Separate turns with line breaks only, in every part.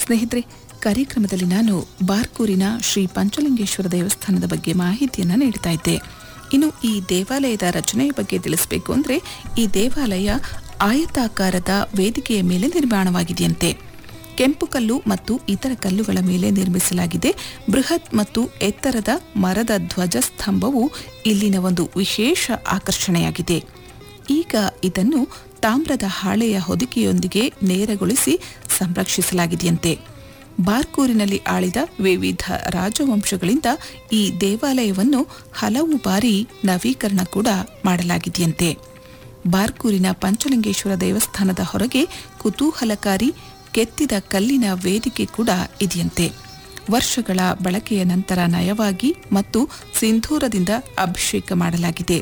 ಸ್ನೇಹಿತರೆ ಕಾರ್ಯಕ್ರಮದಲ್ಲಿ ನಾನು ಬಾರ್ಕೂರಿನ ಶ್ರೀ ಪಂಚಲಿಂಗೇಶ್ವರ ದೇವಸ್ಥಾನದ ಬಗ್ಗೆ ಮಾಹಿತಿಯನ್ನು ನೀಡ್ತಾ ಇದ್ದೆ ಇನ್ನು ಈ ದೇವಾಲಯದ ರಚನೆಯ ಬಗ್ಗೆ ತಿಳಿಸಬೇಕು ಅಂದರೆ ಈ ದೇವಾಲಯ ಆಯತಾಕಾರದ ವೇದಿಕೆಯ ಮೇಲೆ ನಿರ್ಮಾಣವಾಗಿದೆಯಂತೆ ಕೆಂಪು ಕಲ್ಲು ಮತ್ತು ಇತರ ಕಲ್ಲುಗಳ ಮೇಲೆ ನಿರ್ಮಿಸಲಾಗಿದೆ ಬೃಹತ್ ಮತ್ತು ಎತ್ತರದ ಮರದ ಧ್ವಜಸ್ತಂಭವು ಇಲ್ಲಿನ ಒಂದು ವಿಶೇಷ ಆಕರ್ಷಣೆಯಾಗಿದೆ ಈಗ ಇದನ್ನು ತಾಮ್ರದ ಹಾಳೆಯ ಹೊದಿಕೆಯೊಂದಿಗೆ ನೇರಗೊಳಿಸಿ ಸಂರಕ್ಷಿಸಲಾಗಿದೆಯಂತೆ ಬಾರ್ಕೂರಿನಲ್ಲಿ ಆಳಿದ ವಿವಿಧ ರಾಜವಂಶಗಳಿಂದ ಈ ದೇವಾಲಯವನ್ನು ಹಲವು ಬಾರಿ ನವೀಕರಣ ಕೂಡ ಮಾಡಲಾಗಿದೆಯಂತೆ ಬಾರ್ಕೂರಿನ ಪಂಚಲಿಂಗೇಶ್ವರ ದೇವಸ್ಥಾನದ ಹೊರಗೆ ಕುತೂಹಲಕಾರಿ ಕೆತ್ತಿದ ಕಲ್ಲಿನ ವೇದಿಕೆ ಕೂಡ ಇದೆಯಂತೆ ವರ್ಷಗಳ ಬಳಕೆಯ ನಂತರ ನಯವಾಗಿ ಮತ್ತು ಸಿಂಧೂರದಿಂದ ಅಭಿಷೇಕ ಮಾಡಲಾಗಿದೆ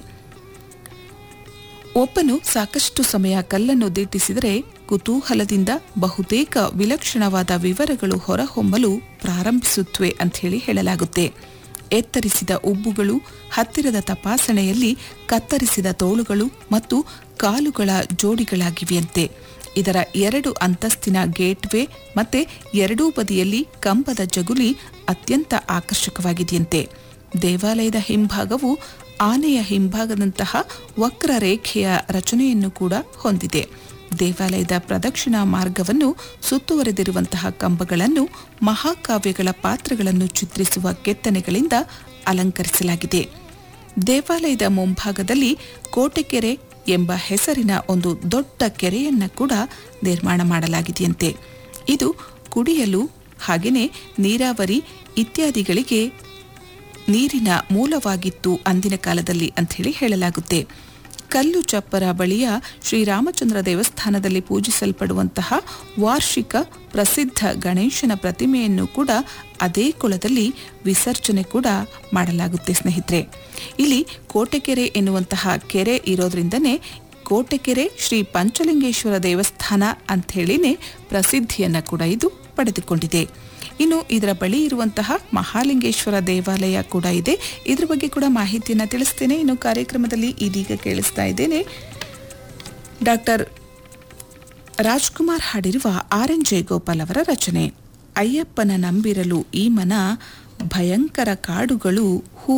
ಒಬ್ಬನು ಸಾಕಷ್ಟು ಸಮಯ ಕಲ್ಲನ್ನು ದಿಟ್ಟಿಸಿದರೆ ಕುತೂಹಲದಿಂದ ಬಹುತೇಕ ವಿಲಕ್ಷಣವಾದ ವಿವರಗಳು ಹೊರಹೊಮ್ಮಲು ಪ್ರಾರಂಭಿಸುತ್ತವೆ ಅಂತ ಹೇಳಿ ಹೇಳಲಾಗುತ್ತೆ ಎತ್ತರಿಸಿದ ಉಬ್ಬುಗಳು ಹತ್ತಿರದ ತಪಾಸಣೆಯಲ್ಲಿ ಕತ್ತರಿಸಿದ ತೋಳುಗಳು ಮತ್ತು ಕಾಲುಗಳ ಜೋಡಿಗಳಾಗಿವೆಯಂತೆ ಇದರ ಎರಡು ಅಂತಸ್ತಿನ ಗೇಟ್ವೇ ಮತ್ತೆ ಎರಡೂ ಬದಿಯಲ್ಲಿ ಕಂಬದ ಜಗುಲಿ ಅತ್ಯಂತ ಆಕರ್ಷಕವಾಗಿದೆಯಂತೆ ದೇವಾಲಯದ ಹಿಂಭಾಗವು ಆನೆಯ ಹಿಂಭಾಗದಂತಹ ವಕ್ರ ರೇಖೆಯ ರಚನೆಯನ್ನು ಕೂಡ ಹೊಂದಿದೆ ದೇವಾಲಯದ ಪ್ರದಕ್ಷಿಣಾ ಮಾರ್ಗವನ್ನು ಸುತ್ತುವರೆದಿರುವಂತಹ ಕಂಬಗಳನ್ನು ಮಹಾಕಾವ್ಯಗಳ ಪಾತ್ರಗಳನ್ನು ಚಿತ್ರಿಸುವ ಕೆತ್ತನೆಗಳಿಂದ ಅಲಂಕರಿಸಲಾಗಿದೆ ದೇವಾಲಯದ ಮುಂಭಾಗದಲ್ಲಿ ಕೋಟೆಕೆರೆ ಎಂಬ ಹೆಸರಿನ ಒಂದು ದೊಡ್ಡ ಕೆರೆಯನ್ನ ಕೂಡ ನಿರ್ಮಾಣ ಮಾಡಲಾಗಿದೆಯಂತೆ ಇದು ಕುಡಿಯಲು ಹಾಗೆಯೇ ನೀರಾವರಿ ಇತ್ಯಾದಿಗಳಿಗೆ ನೀರಿನ ಮೂಲವಾಗಿತ್ತು ಅಂದಿನ ಕಾಲದಲ್ಲಿ ಅಂಥೇಳಿ ಹೇಳಲಾಗುತ್ತೆ ಕಲ್ಲು ಚಪ್ಪರ ಬಳಿಯ ಶ್ರೀರಾಮಚಂದ್ರ ದೇವಸ್ಥಾನದಲ್ಲಿ ಪೂಜಿಸಲ್ಪಡುವಂತಹ ವಾರ್ಷಿಕ ಪ್ರಸಿದ್ಧ ಗಣೇಶನ ಪ್ರತಿಮೆಯನ್ನು ಕೂಡ ಅದೇ ಕೊಳದಲ್ಲಿ ವಿಸರ್ಜನೆ ಕೂಡ ಮಾಡಲಾಗುತ್ತೆ ಸ್ನೇಹಿತರೆ ಇಲ್ಲಿ ಕೋಟೆಕೆರೆ ಎನ್ನುವಂತಹ ಕೆರೆ ಇರೋದ್ರಿಂದನೇ ಕೋಟೆಕೆರೆ ಶ್ರೀ ಪಂಚಲಿಂಗೇಶ್ವರ ದೇವಸ್ಥಾನ ಅಂಥೇಳಿನೇ ಪ್ರಸಿದ್ಧಿಯನ್ನ ಕೂಡ ಇದು ಪಡೆದುಕೊಂಡಿದೆ ಇನ್ನು ಇದರ ಬಳಿ ಇರುವಂತಹ ಮಹಾಲಿಂಗೇಶ್ವರ ದೇವಾಲಯ ಕೂಡ ಇದೆ ಇದ್ರ ಬಗ್ಗೆ ಕೂಡ ಮಾಹಿತಿಯನ್ನ ತಿಳಿಸ್ತೇನೆ ಇನ್ನು ಕಾರ್ಯಕ್ರಮದಲ್ಲಿ ಇದೀಗ ಕೇಳಿಸ್ತಾ ಇದ್ದೇನೆ ಡಾಕ್ಟರ್ ರಾಜ್ಕುಮಾರ್ ಹಾಡಿರುವ ಆರ್ ಎನ್ ಜಯಗೋಪಾಲ್ ಅವರ ರಚನೆ ಅಯ್ಯಪ್ಪನ ನಂಬಿರಲು ಈ ಮನ ಭಯಂಕರ ಕಾಡುಗಳು ಹೂ